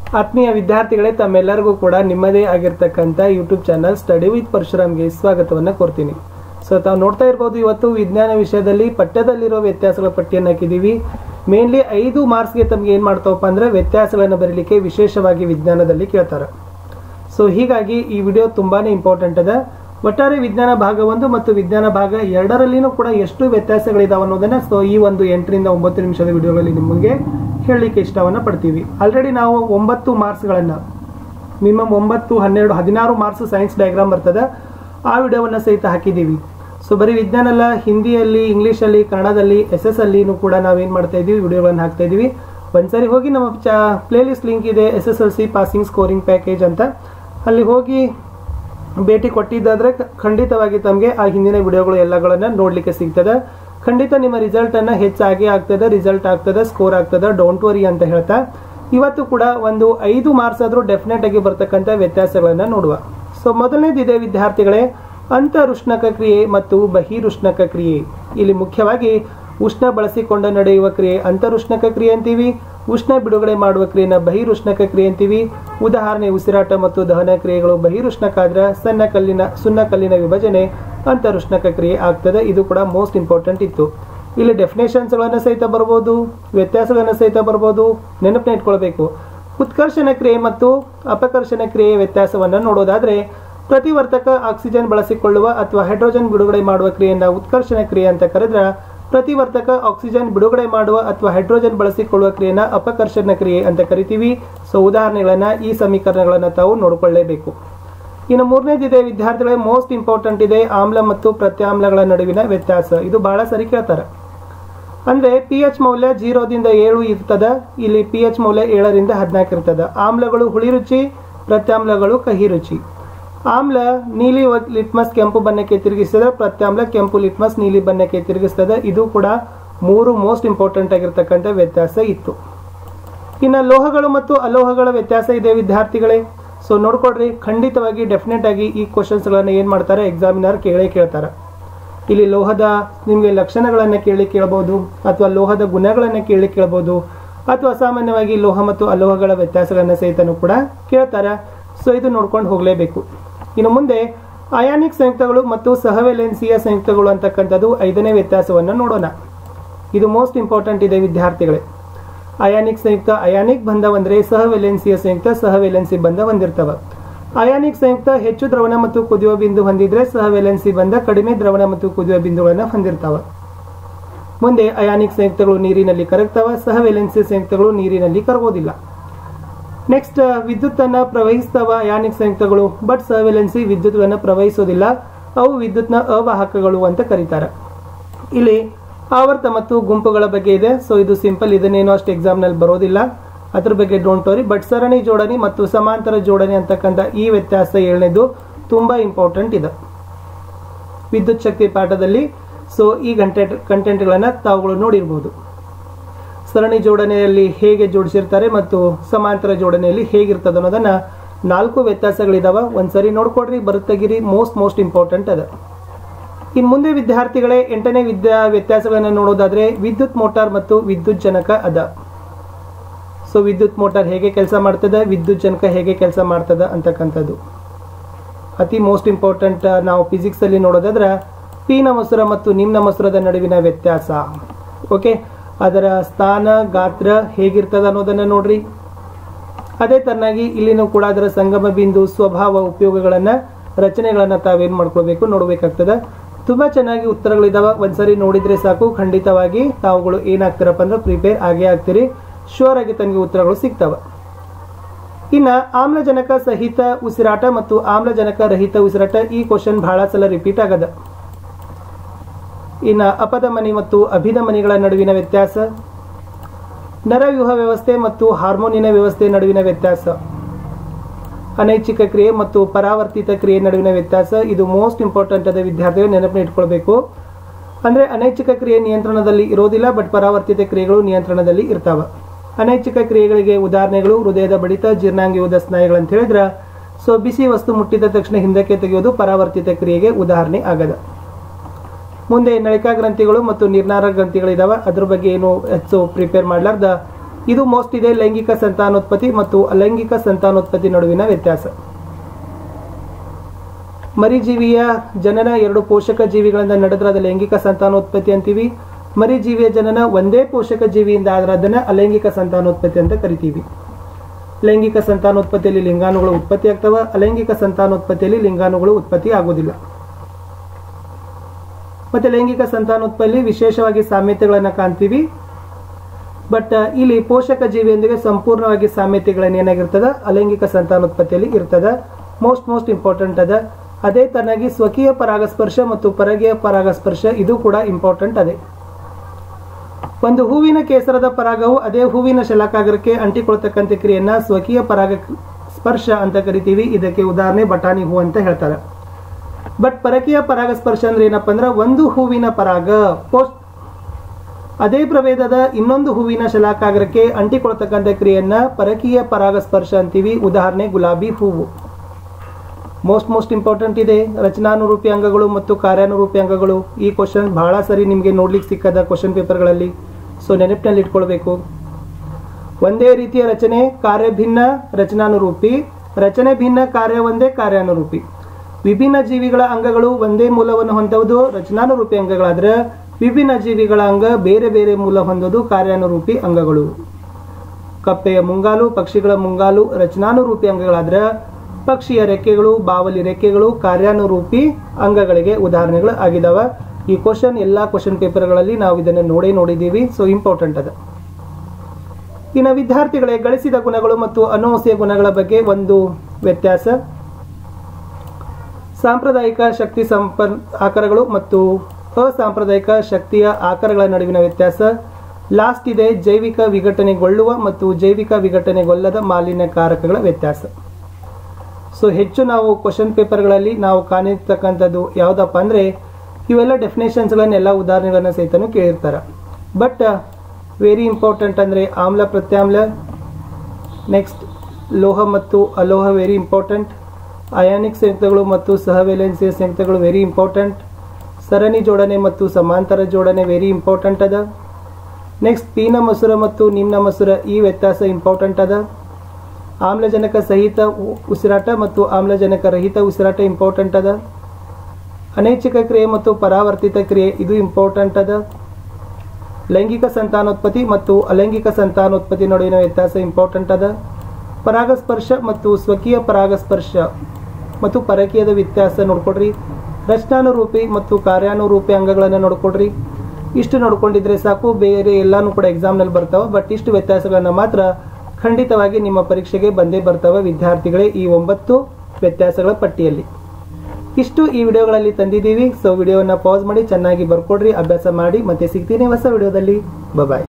ಆತ್ಮೀಯ ವಿದ್ಯಾರ್ಥಿಗಳೇ ತಮ್ಮೆಲ್ಲರಿಗೂ ಕೂಡ ನಿಮ್ಮದೇ ಆಗಿರ್ತಕ್ಕಂಥ ಯೂಟ್ಯೂಬ್ ಚಾನಲ್ ಸ್ಟಡಿ ವಿತ್ ಪರಶುರಾಮ್ಗೆ ಸ್ವಾಗತವನ್ನು ಕೋರ್ತೀನಿ ಸೊ ತಾವು ನೋಡ್ತಾ ಇರ್ಬೋದು ಇವತ್ತು ವಿಜ್ಞಾನ ವಿಷಯದಲ್ಲಿ ಪಠ್ಯದಲ್ಲಿರೋ ವ್ಯತ್ಯಾಸಗಳ ಪಟ್ಟಿಯನ್ನು ಹಾಕಿದ್ದೀವಿ ಮೇನ್ಲಿ ಐದು ಮಾರ್ಕ್ಸ್ಗೆ ತಮಗೆ ಏನು ಮಾಡ್ತಾವಪ್ಪ ಅಂದರೆ ವ್ಯತ್ಯಾಸಗಳನ್ನು ಬರೀಲಿಕ್ಕೆ ವಿಶೇಷವಾಗಿ ವಿಜ್ಞಾನದಲ್ಲಿ ಕೇಳ್ತಾರೆ ಸೊ ಹೀಗಾಗಿ ಈ ವಿಡಿಯೋ ತುಂಬಾನೇ ಇಂಪಾರ್ಟೆಂಟ್ ಅದ ಒಟ್ಟಾರೆ ವಿಜ್ಞಾನ ಭಾಗ ಒಂದು ಮತ್ತು ವಿಜ್ಞಾನ ಭಾಗ ಎರಡರಲ್ಲಿನೂ ಕೂಡ ಎಷ್ಟು ವ್ಯತ್ಯಾಸಗಳಿದಾವೆ ಅನ್ನೋದನ್ನ ಸೊ ಈ ಒಂದು ಎಂಟರಿಂದ ಒಂಬತ್ತು ನಿಮಿಷದ ವಿಡಿಯೋಗಳಲ್ಲಿ ನಿಮಗೆ ಹೇಳಲಿಕ್ಕೆ ಇಷ್ಟವನ್ನ ಪಡ್ತೀವಿ ಆಲ್ರೆಡಿ ನಾವು ಒಂಬತ್ತು ಮಾರ್ಕ್ಸ್ಗಳನ್ನ ಮಿನಿಮಮ್ ಒಂಬತ್ತು ಹನ್ನೆರಡು ಹದಿನಾರು ಮಾರ್ಕ್ಸ್ ಸೈನ್ಸ್ ಡಯಾಗ್ರಾಮ್ ಬರ್ತದೆ ಆ ವಿಡಿಯೋವನ್ನ ಸಹಿತ ಹಾಕಿದ್ದೀವಿ ಸೊ ಬರೀ ವಿಜ್ಞಾನ ಅಲ್ಲ ಹಿಂದಿಯಲ್ಲಿ ಇಂಗ್ಲೀಷಲ್ಲಿ ಕನ್ನಡದಲ್ಲಿ ಎಸ್ ಎಸ್ ಅಲ್ಲಿನೂ ಕೂಡ ನಾವೇನು ಮಾಡ್ತಾ ಇದೀವಿ ವಿಡಿಯೋಗಳನ್ನು ಹಾಕ್ತಾ ಇದೀವಿ ಒಂದ್ಸರಿ ಹೋಗಿ ನಮ್ಮ ಚ ಪ್ಲೇ ಲಿಸ್ಟ್ ಲಿಂಕ್ ಇದೆ S S L C passing scoring package ಅಂತ ಅಲ್ಲಿ ಹೋಗಿ ಭೇಟಿ ಕೊಟ್ಟಿದ್ದಾದ್ರೆ ಕ- ಖಂಡಿತವಾಗಿ ತಮಗೆ ಆ ಹಿಂದಿನ ವಿಡಿಯೋಗಳು ಎಲ್ಲಗಳನ್ನ ನೋಡ್ಲಿಕ್ಕೆ ಸಿಗ್ತದೆ ಖಂಡಿತ ನಿಮ್ಮ ರಿಸಲ್ಟ್ ಅನ್ನ ಹೆಚ್ಚಾಗಿ ಆಗ್ತದೆ ರಿಸಲ್ಟ್ ಆಗ್ತದೆ ಸ್ಕೋರ್ ಆಗ್ತದೆ ಡೋಂಟ್ ವರಿ ಅಂತ ಹೇಳ್ತಾ ಇವತ್ತು ಕೂಡ ಒಂದು ಐದು ಮಾರ್ಕ್ಸ್ ಆದ್ರೂ ಡೆಫಿನೆಟ್ ಆಗಿ ಬರ್ತಕ್ಕಂಥ ವ್ಯತ್ಯಾಸಗಳನ್ನ ನೋಡುವ ಸೊ ಮೊದಲನೇದಿದೆ ವಿದ್ಯಾರ್ಥಿಗಳೇ ಅಂತರುಷ್ಣಕ ಕ್ರಿಯೆ ಮತ್ತು ಬಹಿರುಷ್ಣಕ ಕ್ರಿಯೆ ಇಲ್ಲಿ ಮುಖ್ಯವಾಗಿ ಉಷ್ಣ ಬಳಸಿಕೊಂಡು ನಡೆಯುವ ಕ್ರಿಯೆ ಅಂತರುಷ್ಣಕ ಕ್ರಿಯೆ ಅಂತೀವಿ ಉಷ್ಣ ಬಿಡುಗಡೆ ಮಾಡುವ ಕ್ರಿಯೆನ ಬಹಿರುಷ್ಣಕ ಕ್ರಿಯೆ ಅಂತೀವಿ ಉದಾಹರಣೆ ಉಸಿರಾಟ ಮತ್ತು ದಹನ ಕ್ರಿಯೆಗಳು ಬಹಿರುಷ್ಣಕಾದ್ರ ಸಣ್ಣ ಕಲ್ಲಿನ ಸುಣ್ಣ ಕಲ್ಲಿನ ವಿಭಜನೆ ಅಂತರುಷ್ಣಕ ಕ್ರಿಯೆ ಆಗ್ತದೆ ಇದು ಕೂಡ ಮೋಸ್ಟ್ ಇಂಪಾರ್ಟೆಂಟ್ ಇತ್ತು ಇಲ್ಲಿ ಡೆಫಿನೇಷನ್ಸ್ಗಳನ್ನು ಸಹಿತ ಬರ್ಬೋದು ವ್ಯತ್ಯಾಸಗಳನ್ನು ಸಹಿತ ಬರ್ಬೋದು ನೆನಪಿನ ಇಟ್ಕೊಳ್ಬೇಕು ಉತ್ಕರ್ಷಣ ಕ್ರಿಯೆ ಮತ್ತು ಅಪಕರ್ಷಣ ಕ್ರಿಯೆ ವ್ಯತ್ಯಾಸವನ್ನು ನೋಡೋದಾದ್ರೆ ಪ್ರತಿವರ್ತಕ ಆಕ್ಸಿಜನ್ ಬಳಸಿಕೊಳ್ಳುವ ಅಥವಾ ಹೈಡ್ರೋಜನ್ ಬಿಡುಗಡೆ ಮಾಡುವ ಕ್ರಿಯೆಯನ್ನ ಉತ್ಕರ್ಷಣ ಕ್ರಿಯೆ ಅಂತ ಕರೆದ್ರೆ ಪ್ರತಿವರ್ತಕ ಆಕ್ಸಿಜನ್ ಬಿಡುಗಡೆ ಮಾಡುವ ಅಥವಾ ಹೈಡ್ರೋಜನ್ ಬಳಸಿಕೊಳ್ಳುವ ಕ್ರಿಯೆನ ಅಪಕರ್ಷಣ ಕ್ರಿಯೆ ಅಂತ ಕರಿತೀವಿ ಸೊ ಉದಾಹರಣೆಗಳನ್ನ ಈ ಸಮೀಕರಣಗಳನ್ನ ತಾವು ನೋಡಿಕೊಳ್ಳಲೇಬೇಕು ಇನ್ನು ಮೂರನೇದಿದೆ ವಿದ್ಯಾರ್ಥಿಗಳ ಮೋಸ್ಟ್ ಇಂಪಾರ್ಟೆಂಟ್ ಇದೆ ಆಮ್ಲ ಮತ್ತು ಪ್ರತ್ಯಾಮ್ಲಗಳ ನಡುವಿನ ವ್ಯತ್ಯಾಸ ಇದು ಬಹಳ ಸರಿ ಕೇಳ್ತಾರೆ ಅಂದ್ರೆ ಪಿ ಎಚ್ ಮೌಲ್ಯ ಜೀರೋದಿಂದ ಏಳು ಇರ್ತದ ಇಲ್ಲಿ ಪಿ ಎಚ್ ಮೌಲ್ಯ ಏಳರಿಂದ ಹದಿನಾಲ್ಕು ಇರ್ತದ ಆಮ್ಲಗಳು ಹುಳಿ ರುಚಿ ಪ್ರತ್ಯಾಮ್ಲಗಳು ಕಹಿ ರುಚಿ ಆಮ್ಲ ನೀಲಿ ವ- ಲಿಟ್ಮಸ್ ಕೆಂಪು ಬಣ್ಣಕ್ಕೆ ತಿರುಗಿಸ್ತದೆ ಪ್ರತ್ಯಾಮ್ಲ ಕೆಂಪು ಲಿಟ್ಮಸ್ ನೀಲಿ ಬಣ್ಣಕ್ಕೆ ತಿರುಗಿಸ್ತದೆ ಇದು ಕೂಡ ಮೂರು ಮೋಸ್ಟ್ ಇಂಪಾರ್ಟೆಂಟ್ ಆಗಿರ್ತಕ್ಕಂಥ ವ್ಯತ್ಯಾಸ ಇತ್ತು ಇನ್ನು ಲೋಹಗಳು ಮತ್ತು ಅಲೋಹಗಳ ವ್ಯತ್ಯಾಸ ಇದೆ ವಿದ್ಯಾರ್ಥಿಗಳೇ ಸೊ ನೋಡ್ಕೊಡ್ರಿ ಖಂಡಿತವಾಗಿ ಡೆಫಿನೆಟ್ ಆಗಿ ಈ ಕ್ವಶನ್ಸ್ಗಳನ್ನು ಏನು ಮಾಡ್ತಾರೆ ಎಕ್ಸಾಮಿನರ್ ಕೇಳೇ ಕೇಳ್ತಾರೆ ಇಲ್ಲಿ ಲೋಹದ ನಿಮಗೆ ಲಕ್ಷಣಗಳನ್ನು ಕೇಳಿ ಕೇಳಬಹುದು ಅಥವಾ ಲೋಹದ ಗುಣಗಳನ್ನು ಕೇಳಿ ಕೇಳಬಹುದು ಅಥವಾ ಸಾಮಾನ್ಯವಾಗಿ ಲೋಹ ಮತ್ತು ಅಲೋಹಗಳ ವ್ಯತ್ಯಾಸಗಳನ್ನು ಸಹಿತನೂ ಕೂಡ ಕೇಳ್ತಾರೆ ಸೊ ಇದು ನೋಡ್ಕೊಂಡು ಹೋಗಲೇಬೇಕು ಇನ್ನು ಮುಂದೆ ಅಯಾನಿಕ್ ಸಂಯುಕ್ತಗಳು ಮತ್ತು ಸಹವೆಲೆನ್ಸಿಯ ಸಂಯುಕ್ತಗಳು ಅಂತಕ್ಕಂಥದ್ದು ಐದನೇ ವ್ಯತ್ಯಾಸವನ್ನು ನೋಡೋಣ ಇದು ಮೋಸ್ಟ್ ಇಂಪಾರ್ಟೆಂಟ್ ಇದೆ ವಿದ್ಯಾರ್ಥಿಗಳೇ ಅಯಾನಿಕ್ ಸಂಯುಕ್ತ ಅಯಾನಿಕ್ ಬಂಧ ಒಂದ್ರೆ ಸಹವೆಲೆನ್ಸಿಯ ಸಂಯುಕ್ತ ಸಹವೆಲೆನ್ಸಿ ಬಂಧ ಹೊಂದಿರ್ತವ ಅಯಾನಿಕ್ ಸಂಯುಕ್ತ ಹೆಚ್ಚು ದ್ರವಣ ಮತ್ತು ಕುದಿಯುವ ಬಿಂದು ಹೊಂದಿದ್ರೆ ಸಹವೆಲೆನ್ಸಿ ಬಂಧ ಕಡಿಮೆ ದ್ರವಣ ಮತ್ತು ಕುದಿಯುವ ಬಿಂದುಗಳನ್ನು ಹೊಂದಿರ್ತಾವ ಮುಂದೆ ಅಯಾನಿಕ್ ಸಂಯುಕ್ತಗಳು ನೀರಿನಲ್ಲಿ ಕರಗ್ತಾವ ಸಹವೆಲೆನ್ಸಿ ಸಂಯುಕ್ತಗಳು ನೀರಿನಲ್ಲಿ ಕರಗೋದಿಲ್ಲ ನೆಕ್ಸ್ಟ್ ವಿದ್ಯುತ್ ಅನ್ನ ಪ್ರವಹಿಸ್ತಾವ ಅಯಾನಿಕ್ ಸಂಯುಕ್ತಗಳು ಬಟ್ ಸಹವೆಲೆನ್ಸಿ ವಿದ್ಯುತ್ಗಳನ್ನ ಪ್ರವಹಿಸೋದಿಲ್ಲ ಅವು ವಿದ್ಯುತ್ನ ಅವಾಹಕಗಳು ಅಂತ ಕರೀತಾರೆ ಇಲ್ಲಿ ಆವರ್ತ ಮತ್ತು ಗುಂಪುಗಳ ಬಗ್ಗೆ ಇದೆ ಸೊ ಇದು ಸಿಂಪಲ್ ಇದನ್ನೇನೋ ಅಷ್ಟು ಎಕ್ಸಾಮ್ನಲ್ಲಿ ಬರೋದಿಲ್ಲ ಅದ್ರ ಬಗ್ಗೆ ಡೋಂಟ್ ವರಿ ಬಟ್ ಸರಣಿ ಜೋಡಣೆ ಮತ್ತು ಸಮಾಂತರ ಜೋಡಣೆ ಅಂತಕ್ಕಂಥ ಈ ವ್ಯತ್ಯಾಸ ಏಳನೇದು ತುಂಬಾ ಇಂಪಾರ್ಟೆಂಟ್ ಇದೆ ವಿದ್ಯುತ್ ಶಕ್ತಿ ಪಾಠದಲ್ಲಿ ಸೊ ಈ ಕಂಟೆಂಟ್ ಕಂಟೆಂಟ್ಗಳನ್ನು ತಾವುಗಳು ನೋಡಿರ್ಬೋದು ಸರಣಿ ಜೋಡಣೆಯಲ್ಲಿ ಹೇಗೆ ಜೋಡಿಸಿರ್ತಾರೆ ಮತ್ತು ಸಮಾಂತರ ಜೋಡಣೆಯಲ್ಲಿ ಹೇಗಿರ್ತದೆ ಅನ್ನೋದನ್ನ ನಾಲ್ಕು ವ್ಯತ್ಯಾಸಗಳಿದಾವ ಒಂದ್ಸರಿ ನೋಡ್ಕೊಡ್ರಿ ಬರುತ್ತಗಿರಿ ಮೋಸ್ಟ್ ಮೋಸ್ಟ್ ಇಂಪಾರ್ಟೆಂಟ್ ಅದ ಇನ್ನು ಮುಂದೆ ವಿದ್ಯಾರ್ಥಿಗಳೇ ಎಂಟನೇ ವಿದ್ಯಾ ವ್ಯತ್ಯಾಸಗಳನ್ನು ನೋಡೋದಾದ್ರೆ ವಿದ್ಯುತ್ ಮೋಟಾರ್ ಮತ್ತು ವಿದ್ಯುತ್ ಜನಕ ಅದ ಸೊ ವಿದ್ಯುತ್ ಮೋಟಾರ್ ಹೇಗೆ ಕೆಲಸ ಮಾಡ್ತದೆ ವಿದ್ಯುತ್ ಜನಕ ಹೇಗೆ ಕೆಲಸ ಮಾಡ್ತದ ಅಂತಕ್ಕಂಥದ್ದು ಅತಿ ಮೋಸ್ಟ್ ಇಂಪಾರ್ಟೆಂಟ್ ನಾವು ಫಿಸಿಕ್ಸ್ ಅಲ್ಲಿ ನೋಡೋದಾದ್ರೆ ಪಿನ ಮಸುರ ಮತ್ತು ನಿಮ್ನ ಮಸುರದ ನಡುವಿನ ವ್ಯತ್ಯಾಸ ಓಕೆ ಅದರ ಸ್ಥಾನ ಗಾತ್ರ ಹೇಗಿರ್ತದ ಅನ್ನೋದನ್ನ ನೋಡ್ರಿ ಅದೇ ತರನಾಗಿ ಇಲ್ಲಿನೂ ಕೂಡ ಅದರ ಸಂಗಮ ಬಿಂದು ಸ್ವಭಾವ ಉಪಯೋಗಗಳನ್ನ ರಚನೆಗಳನ್ನ ತಾವೇನ್ ಮಾಡ್ಕೊಳ್ಬೇಕು ನೋಡ್ಬೇಕಾಗ್ತದ ತುಂಬಾ ಚೆನ್ನಾಗಿ ಉತ್ತರಗಳಿದಾವ ಒಂದ್ಸರಿ ನೋಡಿದ್ರೆ ಸಾಕು ಖಂಡಿತವಾಗಿ ತಾವುಗಳು ಏನಾಗ್ತಾರಪ್ಪ ಅಂದ್ರೆ ಪ್ರಿಪೇರ್ ಆಗೇ ಆಗ್ತೀರಿ ಶೋರ್ ಆಗಿ ತನಗೆ ಉತ್ತರಗಳು ಸಿಗ್ತಾವ ಇನ್ನ ಆಮ್ಲಜನಕ ಸಹಿತ ಉಸಿರಾಟ ಮತ್ತು ಆಮ್ಲಜನಕ ರಹಿತ ಉಸಿರಾಟ ಈ ಕ್ವಶನ್ ಬಹಳ ಸಲ ರಿಪೀಟ್ ಆಗದ ಇನ್ನ ಅಪಧಮನಿ ಮತ್ತು ಅಭಿಧಮನಿಗಳ ನಡುವಿನ ವ್ಯತ್ಯಾಸ ನರವ್ಯೂಹ ವ್ಯವಸ್ಥೆ ಮತ್ತು ಹಾರ್ಮೋನಿನ ವ್ಯವಸ್ಥೆ ನಡುವಿನ ವ್ಯತ್ಯಾಸ ಅನೈಚ್ಛಿಕ ಕ್ರಿಯೆ ಮತ್ತು ಪರಾವರ್ತಿತ ಕ್ರಿಯೆ ನಡುವಿನ ವ್ಯತ್ಯಾಸ ಇದು ಮೋಸ್ಟ್ ಇಂಪಾರ್ಟೆಂಟ್ ಅದ ವಿದ್ಯಾರ್ಥಿಗಳು ನೆನಪಿನ ಇಟ್ಕೊಳ್ಬೇಕು ಅಂದ್ರೆ ಅನೈಚ್ಛಿಕ ಕ್ರಿಯೆ ನಿಯಂತ್ರಣದಲ್ಲಿ ಇರೋದಿಲ್ಲ ಬಟ್ ಪರಾವರ್ತಿತ ಕ್ರಿಯೆಗಳು ನಿಯಂತ್ರಣದಲ್ಲಿ ಇರ್ತಾವ ಅನೈಚ್ಛಿಕ ಕ್ರಿಯೆಗಳಿಗೆ ಉದಾಹರಣೆಗಳು ಹೃದಯದ ಬಡಿತ ಜೀರ್ಣಾಂಗೀಯದ ಸ್ನಾಯುಗಳು ಅಂತ ಹೇಳಿದ್ರ ಸೊ ಬಿಸಿ ವಸ್ತು ಮುಟ್ಟಿದ ತಕ್ಷಣ ಹಿಂದಕ್ಕೆ ತೆಗೆಯೋದು ಪರಾವರ್ತಿತ ಕ್ರಿಯೆಗೆ ಉದಾಹರಣೆ ಆಗದ ಮುಂದೆ ನಳಿಕಾ ಗ್ರಂಥಿಗಳು ಮತ್ತು ನಿರ್ನಾರ ಗ್ರಂಥಿಗಳಿದಾವೆ ಅದ್ರ ಬಗ್ಗೆ ಏನು ಹೆಚ್ಚು ಪ್ರಿಪೇರ್ ಮಾಡ್ಲಾರ್ದ ಇದು ಮೋಸ್ಟ್ ಇದೆ ಲೈಂಗಿಕ ಸಂತಾನೋತ್ಪತ್ತಿ ಮತ್ತು ಅಲೈಂಗಿಕ ಸಂತಾನೋತ್ಪತ್ತಿ ನಡುವಿನ ವ್ಯತ್ಯಾಸ ಮರಿಜೀವಿಯ ಜನನ ಎರಡು ಪೋಷಕ ಜೀವಿಗಳಿಂದ ನಡೆದ್ರೆ ಅದು ಲೈಂಗಿಕ ಸಂತಾನೋತ್ಪತ್ತಿ ಅಂತೀವಿ ಮರಿಜೀವಿಯ ಜನನ ಒಂದೇ ಪೋಷಕ ಜೀವಿಯಿಂದ ಆದ್ರೆ ಅದನ್ನ ಅಲೈಂಗಿಕ ಸಂತಾನೋತ್ಪತ್ತಿ ಅಂತ ಕರಿತೀವಿ ಲೈಂಗಿಕ ಸಂತಾನೋತ್ಪತ್ತಿಯಲ್ಲಿ ಲಿಂಗಾಣುಗಳು ಉತ್ಪತ್ತಿ ಆಗ್ತವ ಅಲೈಂಗಿಕ ಸಂತಾನೋತ್ಪತ್ತಿಯಲ್ಲಿ ಲಿಂಗಾಣುಗಳು ಉತ್ಪತ್ತಿ ಆಗೋದಿಲ್ಲ ಮತ್ತೆ ಲೈಂಗಿಕ ಸಂತಾನೋತ್ಪತ್ತಿ ವಿಶೇಷವಾಗಿ ಸಾಮ್ಯತೆಗಳನ್ನ ಕಾಣ್ತೀವಿ ಬಟ್ ಇಲ್ಲಿ ಪೋಷಕ ಜೀವಿಯೊಂದಿಗೆ ಸಂಪೂರ್ಣವಾಗಿ ಸಾಮ್ಯತೆಗಳನ್ನ ಏನಾಗಿರ್ತದ ಅಲೈಂಗಿಕ ಸಂತಾನೋತ್ಪತ್ತಿಯಲ್ಲಿ ಇರ್ತದ ಮೋಸ್ಟ್ ಮೋಸ್ಟ್ ಇಂಪಾರ್ಟೆಂಟ್ ಅದ ಅದೇ ತರನಾಗಿ ಸ್ವಕೀಯ ಪರಾಗಸ್ಪರ್ಶ ಮತ್ತು ಪರಗೀಯ ಪರಾಗಸ್ಪರ್ಶ ಇದು ಕೂಡ ಇಂಪಾರ್ಟೆಂಟ್ ಅದೇ ಒಂದು ಹೂವಿನ ಕೇಸರದ ಪರಾಗವು ಅದೇ ಹೂವಿನ ಶಲಾಕಾಗ್ರಕ್ಕೆ ಅಂಟಿಕೊಳ್ತಕ್ಕಂಥ ಕ್ರಿಯೆಯನ್ನ ಸ್ವಕೀಯ ಪರಾಗ ಸ್ಪರ್ಶ ಅಂತ ಕರಿತೀವಿ ಇದಕ್ಕೆ ಉದಾಹರಣೆ ಬಟಾಣಿ ಹೂ ಅಂತ ಹೇಳ್ತಾರೆ ಬಟ್ ಪರಕೀಯ ಪರಾಗಸ್ಪರ್ಶ ಅಂದ್ರೆ ಏನಪ್ಪಾ ಅಂದ್ರೆ ಒಂದು ಹೂವಿನ ಪರಾಗ ಪೋಸ್ಟ್ ಅದೇ ಪ್ರಭೇದದ ಇನ್ನೊಂದು ಹೂವಿನ ಶಲಾಕಾಗ್ರಕ್ಕೆ ಅಂಟಿಕೊಳ್ತಕ್ಕಂಥ ಕ್ರಿಯೆಯನ್ನ ಪರಕೀಯ ಪರಾಗಸ್ಪರ್ಶ ಅಂತೀವಿ ಉದಾಹರಣೆ ಗುಲಾಬಿ ಹೂವು ಮೋಸ್ಟ್ ಮೋಸ್ಟ್ ಇಂಪಾರ್ಟೆಂಟ್ ಇದೆ ರಚನಾನುರೂಪಿ ಅಂಗಗಳು ಮತ್ತು ಕಾರ್ಯಾನುರೂಪಿ ಅಂಗಗಳು ಈ ಕ್ವಶನ್ ಬಹಳ ಸರಿ ನಿಮಗೆ ನೋಡ್ಲಿಕ್ಕೆ ಸಿಕ್ಕದ ಕ್ವಶನ್ ಪೇಪರ್ಗಳಲ್ಲಿ ಸೊ ನೆನಪಿನಲ್ಲಿ ಇಟ್ಕೊಳ್ಬೇಕು ಒಂದೇ ರೀತಿಯ ರಚನೆ ಕಾರ್ಯ ಭಿನ್ನ ರಚನಾನುರೂಪಿ ರಚನೆ ಭಿನ್ನ ಕಾರ್ಯ ಒಂದೇ ಕಾರ್ಯಾನುರೂಪಿ ವಿಭಿನ್ನ ಜೀವಿಗಳ ಅಂಗಗಳು ಒಂದೇ ಮೂಲವನ್ನು ಹೊಂದುವುದು ರಚನಾನುರೂಪಿ ಅಂಗಗಳಾದ್ರೆ ವಿಭಿನ್ನ ಜೀವಿಗಳ ಅಂಗ ಬೇರೆ ಬೇರೆ ಮೂಲ ಹೊಂದೋದು ಕಾರ್ಯಾನುರೂಪಿ ಅಂಗಗಳು ಕಪ್ಪೆಯ ಮುಂಗಾಲು ಪಕ್ಷಿಗಳ ಮುಂಗಾಲು ರಚನಾನುರೂಪಿ ಅಂಗಗಳಾದ್ರೆ ಪಕ್ಷಿಯ ರೆಕ್ಕೆಗಳು ಬಾವಲಿ ರೆಕ್ಕೆಗಳು ಕಾರ್ಯಾನುರೂಪಿ ಅಂಗಗಳಿಗೆ ಉದಾಹರಣೆಗಳು ಆಗಿದಾವ ಈ ಕ್ವಶನ್ ಎಲ್ಲಾ ಕ್ವಶನ್ ಪೇಪರ್ಗಳಲ್ಲಿ ನಾವು ಇದನ್ನು ನೋಡೇ ನೋಡಿದ್ದೀವಿ ಸೊ ಇಂಪಾರ್ಟೆಂಟ್ ಅದ ಇನ್ನು ವಿದ್ಯಾರ್ಥಿಗಳೇ ಗಳಿಸಿದ ಗುಣಗಳು ಮತ್ತು ಅನವಶ್ಯ ಗುಣಗಳ ಬಗ್ಗೆ ಒಂದು ವ್ಯತ್ಯಾಸ ಸಾಂಪ್ರದಾಯಿಕ ಶಕ್ತಿ ಸಂಪನ್ ಆಕಾರಗಳು ಮತ್ತು ಅಸಾಂಪ್ರದಾಯಿಕ ಶಕ್ತಿಯ ಆಕಾರಗಳ ನಡುವಿನ ವ್ಯತ್ಯಾಸ ಲಾಸ್ಟ್ ಇದೆ ಜೈವಿಕ ವಿಘಟನೆಗೊಳ್ಳುವ ಮತ್ತು ಜೈವಿಕ ವಿಘಟನೆಗೊಳ್ಳದ ಮಾಲಿನ್ಯಕಾರಕಗಳ ವ್ಯತ್ಯಾಸ ಸೊ ಹೆಚ್ಚು ನಾವು ಕ್ವಶನ್ ಪೇಪರ್ಗಳಲ್ಲಿ ನಾವು ಕಾಣಿರ್ತಕ್ಕಂಥದ್ದು ಯಾವುದಪ್ಪ ಅಂದರೆ ಇವೆಲ್ಲ ಡೆಫಿನೇಷನ್ಸ್ಗಳನ್ನೆಲ್ಲ ಉದಾಹರಣೆಗಳನ್ನ ಸಹಿತನು ಕೇಳಿರ್ತಾರೆ ಬಟ್ ವೆರಿ ಇಂಪಾರ್ಟೆಂಟ್ ಅಂದರೆ ಆಮ್ಲ ಪ್ರತ್ಯಾಮ್ಲ ನೆಕ್ಸ್ಟ್ ಲೋಹ ಮತ್ತು ಅಲೋಹ ವೆರಿ ಇಂಪಾರ್ಟೆಂಟ್ ಅಯಾನಿಕ್ ಸಂಯುಕ್ತಗಳು ಮತ್ತು ಸಹವೇಲೆನ್ಸಿಯ ಸಂಯುಕ್ತಗಳು ವೆರಿ ಇಂಪಾರ್ಟೆಂಟ್ ಸರಣಿ ಜೋಡಣೆ ಮತ್ತು ಸಮಾಂತರ ಜೋಡಣೆ ವೆರಿ ಇಂಪಾರ್ಟೆಂಟ್ ಅದ ನೆಕ್ಸ್ಟ್ ಪೀನ ಮಸುರ ಮತ್ತು ನಿಮ್ನ ಮಸುರ ಈ ವ್ಯತ್ಯಾಸ ಇಂಪಾರ್ಟೆಂಟ್ ಅದ ಆಮ್ಲಜನಕ ಸಹಿತ ಉ- ಉಸಿರಾಟ ಮತ್ತು ಆಮ್ಲಜನಕ ರಹಿತ ಉಸಿರಾಟ ಇಂಪಾರ್ಟೆಂಟ್ ಅದ ಅನೈಚ್ಛಿಕ ಕ್ರಿಯೆ ಮತ್ತು ಪರಾವರ್ತಿತ ಕ್ರಿಯೆ ಇದು ಇಂಪಾರ್ಟೆಂಟ್ ಅದ ಲೈಂಗಿಕ ಸಂತಾನೋತ್ಪತ್ತಿ ಮತ್ತು ಅಲೈಂಗಿಕ ಸಂತಾನೋತ್ಪತ್ತಿ ನಡುವಿನ ವ್ಯತ್ಯಾಸ ಇಂಪಾರ್ಟೆಂಟ್ ಅದ ಪರಾಗಸ್ಪರ್ಶ ಮತ್ತು ಸ್ವಕೀಯ ಪರಾಗಸ್ಪರ್ಶ ಮತ್ತು ಪರಕೀಯದ ವ್ಯತ್ಯಾಸ ನೋಡ್ಕೊಡ್ರಿ ರಚನಾನುರೂಪಿ ಮತ್ತು ಕಾರ್ಯಾನುರೂಪಿ ಅಂಗಗಳನ್ನು ನೋಡ್ಕೊಡ್ರಿ ಇಷ್ಟು ನೋಡ್ಕೊಂಡಿದ್ರೆ ಸಾಕು ಬೇರೆ ಎಲ್ಲಾನು ಕೂಡ ಎಕ್ಸಾಮ್ನಲ್ಲಿ ಬರ್ತಾವ ಬಟ್ ಇಷ್ಟು ವ್ಯತ್ಯಾಸಗಳನ್ನ ಮಾತ್ರ ಖಂಡಿತವಾಗಿ ನಿಮ್ಮ ಪರೀಕ್ಷೆಗೆ ಬಂದೇ ಬರ್ತಾವ ವಿದ್ಯಾರ್ಥಿಗಳೇ ಈ ಒಂಬತ್ತು ವ್ಯತ್ಯಾಸಗಳ ಪಟ್ಟಿಯಲ್ಲಿ ಇಷ್ಟು ಈ ವಿಡಿಯೋಗಳಲ್ಲಿ ತಂದಿದ್ದೀವಿ ಸೊ ವಿಡಿಯೋನ ಪಾಸ್ ಮಾಡಿ ಚೆನ್ನಾಗಿ ಬರ್ಕೊಡ್ರಿ ಅಭ್ಯಾಸ ಮಾಡಿ ಮತ್ತೆ ಸಿಗ್ತೀನಿ ಹೊಸ ವಿಡಿಯೋದಲ್ಲಿ ಬಾಯ್